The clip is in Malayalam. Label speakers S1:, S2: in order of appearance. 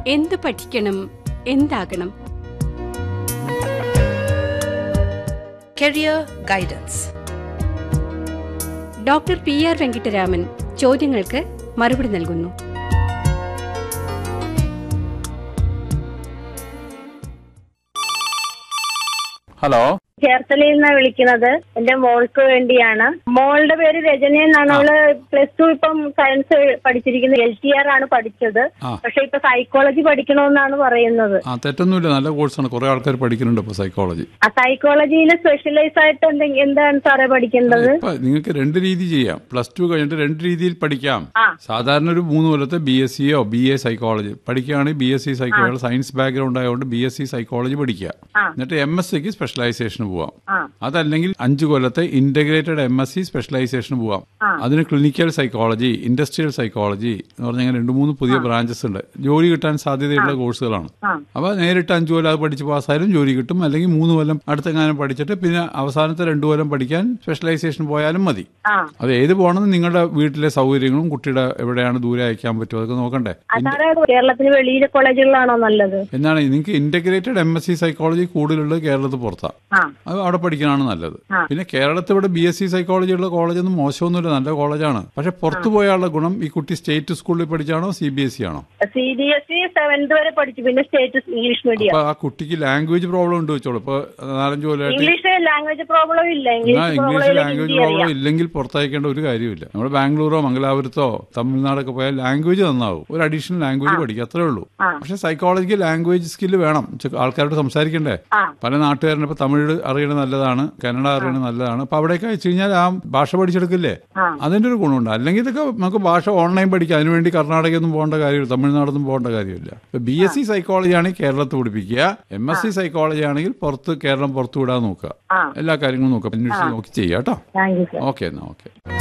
S1: എന്ത് പഠിക്കണം എന്താകണം
S2: Career Guidance.
S1: Doctor P R Venkataraman ചോദ്യങ്ങൾക്ക് മറുപടി നൽകുന്നു
S3: ഹലോ
S4: ചേർത്തലയിൽ നിന്നാണ് വിളിക്കുന്നത് എന്റെ മോൾക്ക് വേണ്ടിയാണ് മോളുടെ പേര് രജനി എന്നാണ് അവള് പ്ലസ് ടു ഇപ്പം സയൻസ് പഠിച്ചിരിക്കുന്നത് എൽ ടി ആർ ആണ് പഠിച്ചത്
S3: ആ.
S4: പക്ഷെ ഇപ്പൊ സൈക്കോളജി പഠിക്കണമെന്നാണ് പറയുന്നത്
S3: ആ തെറ്റൊന്നുമില്ല നല്ല കോഴ്സാണ് കുറെ ആൾക്കാർ പഠിക്കുന്നുണ്ട് ഇപ്പൊ സൈക്കോളജി
S4: ആ സൈക്കോളജിയിൽ സ്പെഷ്യലൈസ് ആയിട്ട് എന്തെങ്കിലും എന്താണ് സാറേ പഠിക്കേണ്ടത്
S3: ഇപ്പൊ നിങ്ങൾക്ക് രണ്ട് രീതി ചെയ്യാം പ്ലസ് ടു കഴിഞ്ഞിട്ട് രണ്ട് രീതിയിൽ പഠിക്കാം
S4: ആ.
S3: സാധാരണ ഒരു മൂന്ന് കൊല്ലത്തെ ബി എസ് സിയോ ബി എ സൈക്കോളജി പഠിക്കുകയാണെങ്കിൽ B S C psychology science background ആയതുകൊണ്ട് ബി എസ് സി സൈക്കോളജി പഠിക്കുക
S4: ആ.
S3: എന്നിട്ട് എം എസ് സിക്ക് സ്പെഷ്യലൈസേഷന് പോവാം
S4: ആ.
S3: അതല്ലെങ്കിൽ അഞ്ച് കൊല്ലത്തെ ഇന്റഗ്രേറ്റഡ് എം എസ് സി സ്പെഷ്യലൈസേഷന് പോവാം അതിന് ക്ലിനിക്കൽ സൈക്കോളജി ഇൻഡസ്ട്രിയൽ സൈക്കോളജി എന്ന് പറഞ്ഞാൽ രണ്ട് മൂന്ന് പുതിയ ബ്രാഞ്ചസ് ഉണ്ട് ജോലി കിട്ടാൻ സാധ്യതയുള്ള കോഴ്സുകളാണ് അപ്പൊ നേരിട്ട് അഞ്ചു കൊല്ലം അത് പഠിച്ച് പാസ്സായാലും ജോലി കിട്ടും അല്ലെങ്കിൽ മൂന്ന് കൊല്ലം അടുത്തെങ്ങാനും പഠിച്ചിട്ട് പിന്നെ അവസാനത്തെ രണ്ടു കൊല്ലം പഠിക്കാൻ സ്പെഷ്യലൈസേഷൻ പോയാലും മതി
S4: ആ
S3: അത് ഏത് പോകണമെന്ന് നിങ്ങളുടെ വീട്ടിലെ സൗകര്യങ്ങളും കുട്ടിയുടെ എവിടെയാണ് ദൂരെ അയക്കാൻ പറ്റുമോ അതൊക്കെ നോക്കണ്ടേ
S4: ആ, സാറേ കേരളത്തിന് വെളിയിലെ കോളേജുകളാണോ നല്ലത്
S3: എന്നാണ് നിങ്ങൾക്ക് integrated M S C psychology കൂടുതലുള്ളത് കേരളത്തിൽ പുറത്താണ്
S4: ആ
S3: അത് അവിടെ പഠിക്കാനാണ് നല്ലത് പിന്നെ കേരളത്തിൽ ഇവിടെ ബി എസ് സി സൈക്കോളജി ഉള്ള കോളേജൊന്നും മോശമൊന്നുമില്ല നല്ല കോളേജാണ് പക്ഷെ പുറത്തു പോയാലുള്ള ഗുണം ഈ കുട്ടി സ്റ്റേറ്റ് സ്കൂളിൽ പഠിച്ചാണോ സി ബി എസ് സി ആണോ
S4: C B S E seventh വരെ പഠിച്ചു പിന്നെ സ്റ്റേറ്റ് ഇംഗ്ലീഷ് മീഡിയം
S3: അപ്പൊ ആ കുട്ടിക്ക് ലാംഗ്വേജ് പ്രോബ്ലം ഉണ്ട് വെച്ചോളൂ ഇപ്പൊ നാലഞ്ച് കൊല്ലമായിട്ട്
S4: ഇംഗ്ലീഷ് ലാംഗ്വേജ് പ്രോബ്ലം ഇല്ല
S3: എന്നാ
S4: English
S3: English
S4: problem
S3: language
S4: Hindi
S3: problem
S4: അറിയാം
S3: ഇല്ലെങ്കിൽ പുറത്തയക്കേണ്ട ഒരു കാര്യമില്ല നമ്മൾ ബാംഗ്ലൂരോ മംഗലാപുരത്തോ തമിഴ്നാടൊക്കെ പോയാൽ ലാംഗ്വേജ് നന്നാവും ഒരു അഡീഷണൽ ലാംഗ്വേജ് പഠിക്കുക അത്രേ ഉള്ളൂ പക്ഷെ സൈക്കോളജിക്ക് ലാംഗ്വേജ് സ്കില്ല് വേണം ചെ- ആൾക്കാരോട് സംസാരിക്കണ്ടേ
S4: ആ.
S3: പല നാട്ടുകാരനെ ഇപ്പൊ തമിഴ് അറിയണത് നല്ലതാണ് കന്നഡ അറിയണത് നല്ലതാണ് അപ്പൊ അവിടേക്ക് അയച്ചു കഴിഞ്ഞാൽ ആ ഭാഷ പഠിച്ചെടുക്കില്ലേ അതിന്റെ ഒരു ഗുണമുണ്ട് അല്ലെങ്കിൽ ഇതൊക്കെ നമുക്ക് ഭാഷ ഓൺലൈൻ പഠിക്കാം അതിനുവേണ്ടി കർണാടകയൊന്നും പോകേണ്ട കാര്യമില്ല തമിഴ്നാടൊന്നും പോകേണ്ട കാര്യമില്ല ബി എസ് സി സൈക്കോളജി ആണെങ്കിൽ കേരളത്തിൽ പഠിപ്പിക്കുക എം എസ് സി സൈക്കോളജി ആണെങ്കിൽ പുറത്ത് കേരളം പുറത്തു വിടാൻ നോക്കുക എല്ലാ കാര്യങ്ങളും നോക്കുക അന്വേഷിച്ച് നോക്കി ചെയ്യാം കേട്ടോ
S4: താങ്ക് യു സർ
S3: ഓക്കെ എന്നാ ഓക്കെ